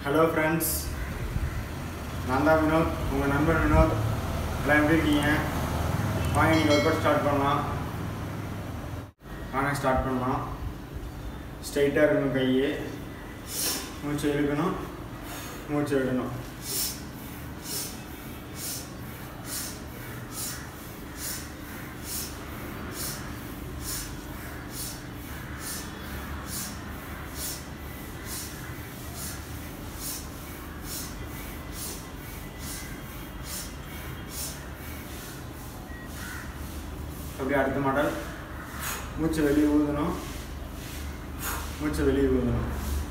hello friends நான் தான் வினோத் உங்கள் நண்பர் வினோத் எல்லாம் எப்படி இருக்கீங்க வாங்க நீங்கள் ஒர்க் அவுட் ஸ்டார்ட் பண்ணலாம் வாங்க ஸ்டார்ட் பண்ணலாம் ஸ்ட்ரைட்டாக இருக்கணும் கையே மூச்சு இழுக்கணும் மூச்சு விடணும் அப்படியே அடுத்த மாடல் மூச்சு வெளியே ஊதணும் மூச்சு வெளியே ஊதணும்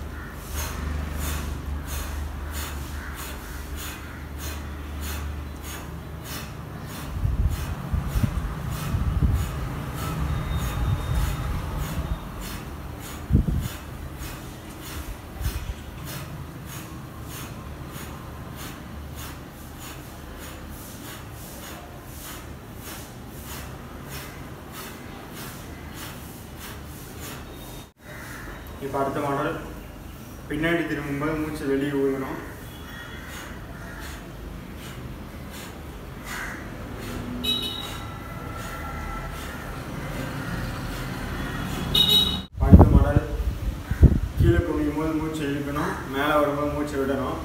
இப்போ அடுத்த மாடல் பின்னாடி திரும்பும்போது மூச்சு வெளியே ஊதணும் அடுத்த மாடல் கீழே குனியும் போது மூச்சு இழுக்கணும் மேலே வரும்போது மூச்சு விடணும்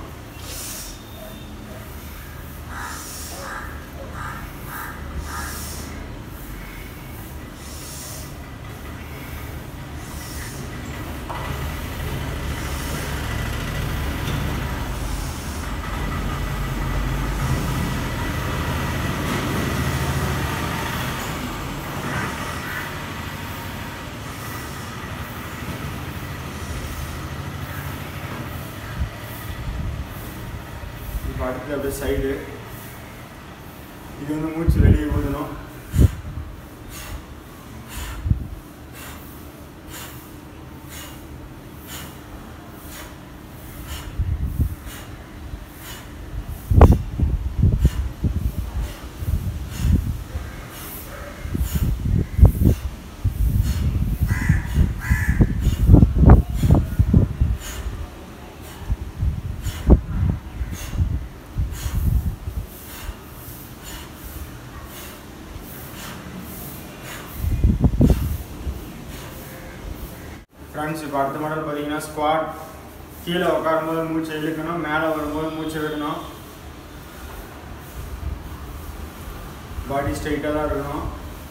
இப்போ அடுத்து அப்படியே சைடு இது வந்து மூச்சு வெளியே ஊதணும் ஃப்ரெண்ட்ஸ் இப்போ அடுத்த மாடல் பார்த்தீங்கன்னா ஸ்குவாட் கீழே உட்காரும்போது மூச்சை இழுக்கணும் மேலே வரும்போது மூச்சை விடணும் பாடி ஸ்ட்ரைட்டாக தான் இருக்கணும்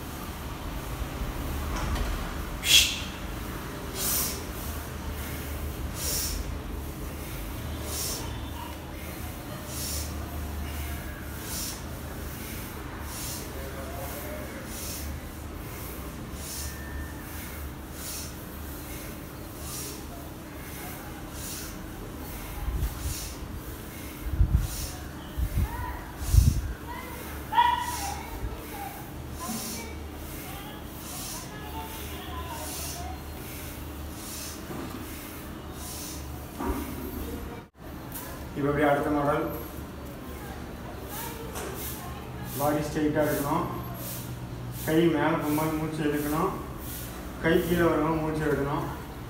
இப்போ அப்படியே அடுத்த மாடல் பாடி ஸ்ட்ரைட்டாக இருக்கணும் கை மேலே போகும்போது மூச்சு எடுக்கணும் கை கீழே வரும்போது மூச்சு விடணும்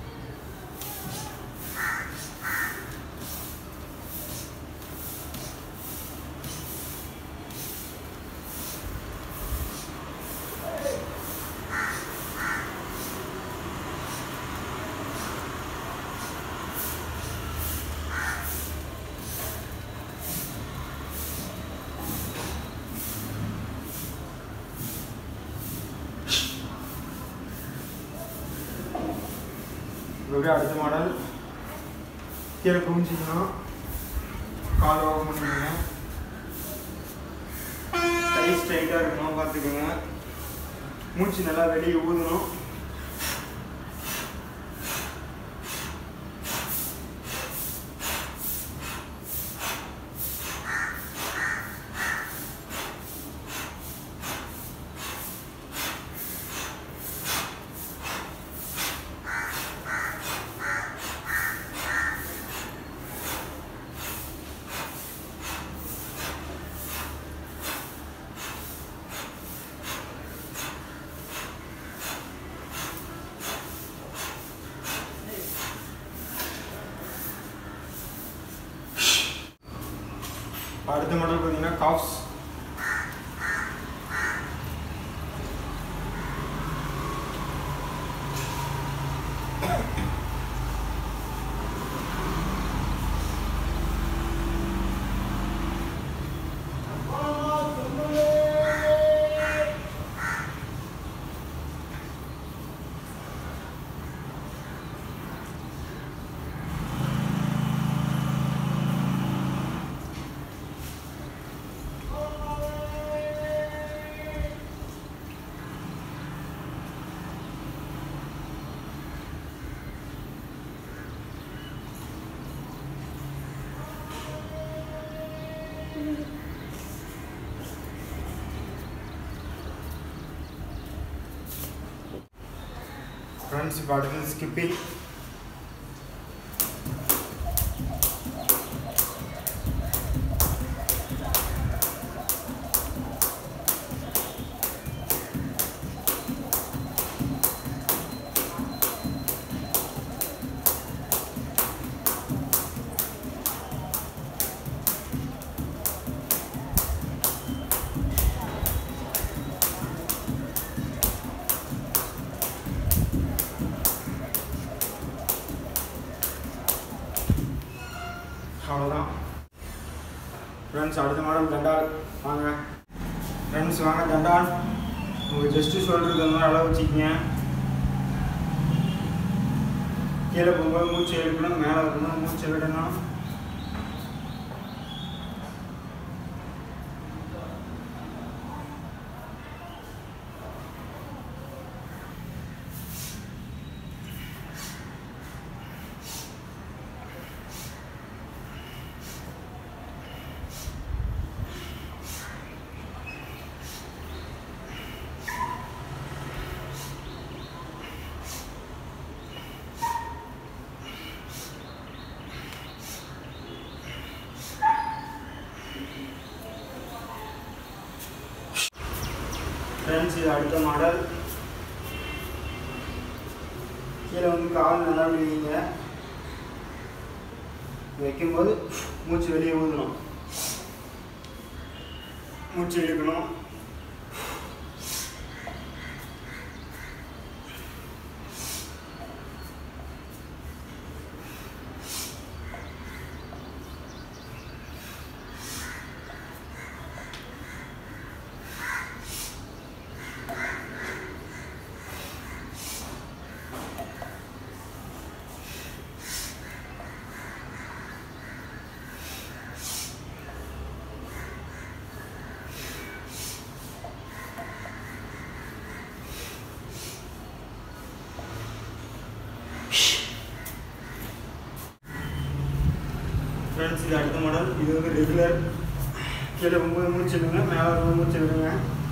இப்படி அடுத்த மாடல் கீழே குமிச்சிக்கணும் கால் ஓப்பன் பண்ணிக்கோங்க கை ஸ்ட்ரைட்டாக இருக்கணும் பார்த்துக்கோங்க மூச்சு நல்லா வெளியே ஊதணும் அடுத்த மாடல் பார்த்தீங்கன்னா காஃப்ஸ் ஃப்ரெண்ட்ஸ் இப்போ அடுத்தது ஸ்கிப்பிங் அவ்வளோதான் ஃப்ரெண்ட்ஸ் அடுத்த மாடல் தண்டால் வாங்க ஃப்ரெண்ட்ஸ் வாங்க தண்டால் உங்கள் ஜஸ்ட்டு சொல்கிறது வந்து அளவு வச்சுக்கிங்க கீழே போகும்போது மூச்சு இழுக்கணும் மேலே வரணும் மூச்சு விடணும் ஃப்ரெண்ட்ஸ் இது அடுத்த மாடல் கீழே வந்து கால் நல்லா விழுவீங்க வைக்கும்போது மூச்சு வெளியே ஊதணும் மூச்சு இழுக்கணும் ஃப்ரெண்ட்ஸ் இது அடுத்த மாடல் இது வந்து ரெகுலர் கீழே ஒம்பது மூச்சு விடுங்க மேலே ஒரு மூச்சு விடுங்க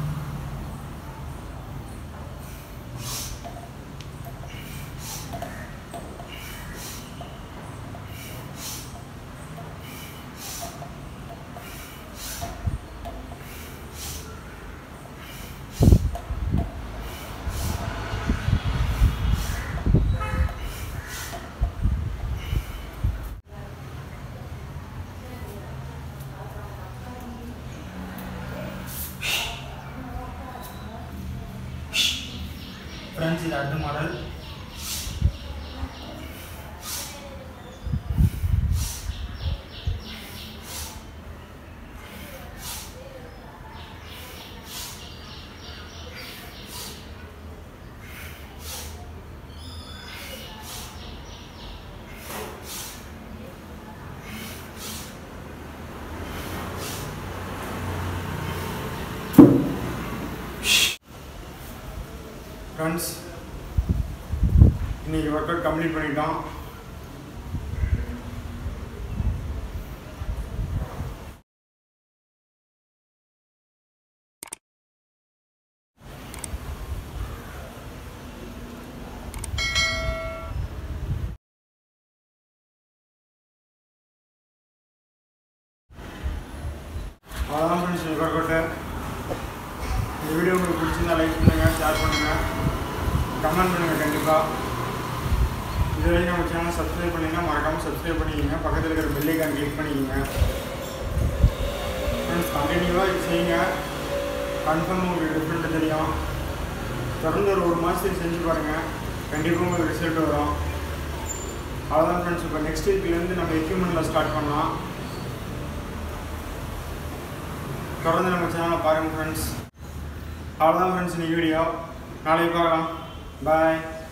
ஃப்ரெண்ட்ஸ் இது அடுத்த மாடல் ஃப்ரெண்ட்ஸ் இன்னைக்கு ஒர்க் அவுட் கம்ப்ளீட் பண்ணிட்டோம் அவ்வளோதான் ஃப்ரெண்ட்ஸ் ஒர்க் அவுட்டு இந்த வீடியோ உங்களுக்கு பிடிச்சிருந்தா லைக் பண்ணுங்கள் ஷேர் பண்ணுங்கள் கமெண்ட் பண்ணுங்கள் கண்டிப்பாக இது வரைக்கும் நம்ம சேனல் சப்ஸ்கிரைப் பண்ணிங்கன்னா மறக்காமல் சப்ஸ்கிரைப் பண்ணிக்கோங்க பக்கத்தில் இருக்கிற பெல்லைக்கான் கிளிக் பண்ணிக்கோங்க கண்டினியூவாக இது செய்யுங்க கன்ஃபார்ம் உங்களுக்கு டிஃப்ரெண்ட் தெரியும் தொடர்ந்து ஒரு ஒரு மாதத்துக்கு செஞ்சு பாருங்கள் கண்டிப்பாக உங்களுக்கு ரிசல்ட் வரும் அவ்வளோதான் ஃப்ரெண்ட்ஸ் இப்போ நெக்ஸ்ட் வீக்லேருந்து நம்ம எக்யூப்மெண்ட்டில் ஸ்டார்ட் பண்ணலாம் தொடர்ந்து நம்ம சேனலை பாருங்கள் ஃப்ரெண்ட்ஸ் அவ்வளோதான் ஃப்ரெண்ட்ஸ் இன்னைக்கு வீடியோ நாளைக்கு பார்க்கலாம் பாய்